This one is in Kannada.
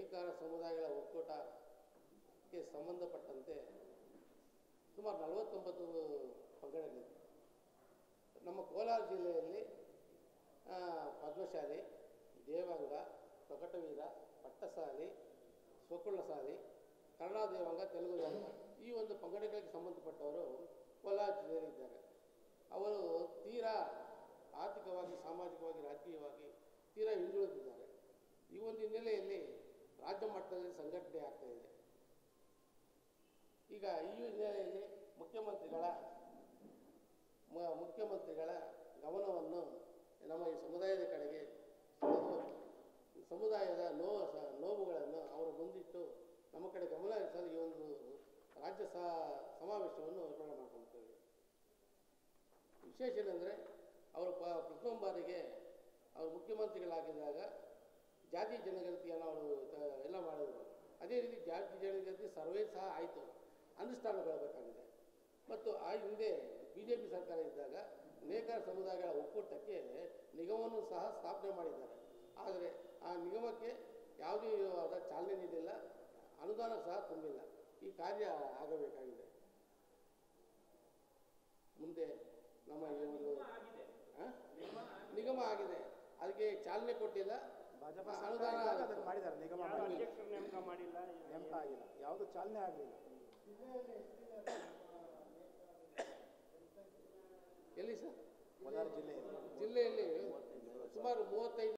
ನೇಕಾರ ಸಮುದಾಯಗಳ ಒಕ್ಕೂಟಕ್ಕೆ ಸಂಬಂಧಪಟ್ಟಂತೆ ಸುಮಾರು ನಲವತ್ತೊಂಬತ್ತು ಪಂಗಡಗಳಿವೆ ನಮ್ಮ ಕೋಲಾರ ಜಿಲ್ಲೆಯಲ್ಲಿ ಆ, ಪದ್ಮಶಾಲಿ ದೇವಾಂಗ ಪ್ರಕಟವೀರ ಪಟ್ಟಸಾಲಿ ಸ್ವಕುಳ್ಳಸಾಲಿ ಕನ್ನಡ ದೇವಾಂಗ ತೆಲುಗು ದೇವಾಂಗ ಈ ಒಂದು ಪಂಗಡಗಳಿಗೆ ಸಂಬಂಧಪಟ್ಟವರು ಕೋಲಾರ ಜಿಲ್ಲೆಯಲ್ಲಿದ್ದಾರೆ ಅವರು ತೀರಾ ಆರ್ಥಿಕವಾಗಿ ಸಾಮಾಜಿಕವಾಗಿ ರಾಜಕೀಯವಾಗಿ ತೀರಾ ಹಿಂದುಳಿದಿದ್ದಾರೆ ಈ ಒಂದು ಹಿನ್ನೆಲೆಯಲ್ಲಿ ರಾಜ್ಯ ಮಟ್ಟದಲ್ಲಿ ಸಂಘಟನೆ ಆಗ್ತಾ ಇದೆ ಈಗ ಈ ಹಿನ್ನೆಲೆಯಲ್ಲಿ ಮುಖ್ಯಮಂತ್ರಿಗಳ ಮ- ಮುಖ್ಯಮಂತ್ರಿಗಳ ಗಮನವನ್ನು ನಮ್ಮ ಈ ಸಮುದಾಯದ ಕಡೆಗೆ ಸೆಳೆದು ಸಮುದಾಯದ ನೋವು ಸ- ನೋವುಗಳನ್ನು ಅವರ ಮುಂದಿಟ್ಟು ನಮ್ಮ ಕಡೆ ಗಮನ ಹರಿಸಲು ಈ ಒಂದು ರಾಜ್ಯ ಸ ಸಮಾವೇಶವನ್ನು ಏರ್ಪಾಡು ಮಾಡ್ಕೊಳ್ತೇವೆ ವಿಶೇಷ ಏನಂದರೆ ಅವರು ಪ ಪ್ರಥಮ ಬಾರಿಗೆ ಅವರು ಮುಖ್ಯಮಂತ್ರಿಗಳಾಗಿದ್ದಾಗ ಜಾತಿ ಜನಗಣತಿಯನ್ನು ಅವರು ತ- ಎಲ್ಲ ಮಾಡಿದರು ಅದೇ ರೀತಿ ಜಾತಿ ಜನಗಣತಿ ಸರ್ವೇ ಸಹ ಆಯಿತು ಅನುಷ್ಠಾನಗೊಳ್ಳಬೇಕಾಗಿದೆ ಮತ್ತು ಆ ಹಿಂದೆ ಬಿ ಜೆ ಪಿ ಸರ್ಕಾರ ಇದ್ದಾಗ ನೇಕಾರ ಸಮುದಾಯಗಳ ಒಕ್ಕೂಟಕ್ಕೆ ನಿಗಮವನ್ನು ಸಹ ಸ್ಥಾಪನೆ ಮಾಡಿದ್ದಾರೆ ಆದರೆ ಆ ನಿಗಮಕ್ಕೆ ಯಾವುದೇ ಆದ ಚಾಲನೆ ನೀಡಿಲ್ಲ ಅನುದಾನ ಸಹ ತುಂಬಿಲ್ಲ ಈ ಕಾರ್ಯ ಆಗಬೇಕಾಗಿದೆ ಮುಂದೆ ನಮ್ಮ ಈ ಒಂದು ಆ? ನಿಗಮ ಆಗಿದೆ ಅದಕ್ಕೆ ಚಾಲನೆ ಕೊಟ್ಟಿಲ್ಲ ಭಾಜಪ ಆ, ಸರ್ಕಾರ ಅನುದಾನ ಇದ್ದಾಗ ಅದನ್ನು ಮಾಡಿದ್ದಾರೆ ನಿಗಮ ಯಾರು ಮಾಡಿಲ್ಲ. ಅಧ್ಯಕ್ಷರು ನೇಮಕ ಮಾಡಿಲ್ಲ ನೇಮಕ ಆಗಿಲ್ಲ ಯಾವುದು ಚಾಲನೆ ಆಗಲಿಲ್ಲ ಎಲ್ಲಿ ಸರ್ ಕೋಲಾರ ಜಿಲ್ಲೆಯಲ್ಲಿ ಜಿಲ್ಲೆಯಲ್ಲಿ ಸುಮಾರು ಮೂವತ್ತೈದು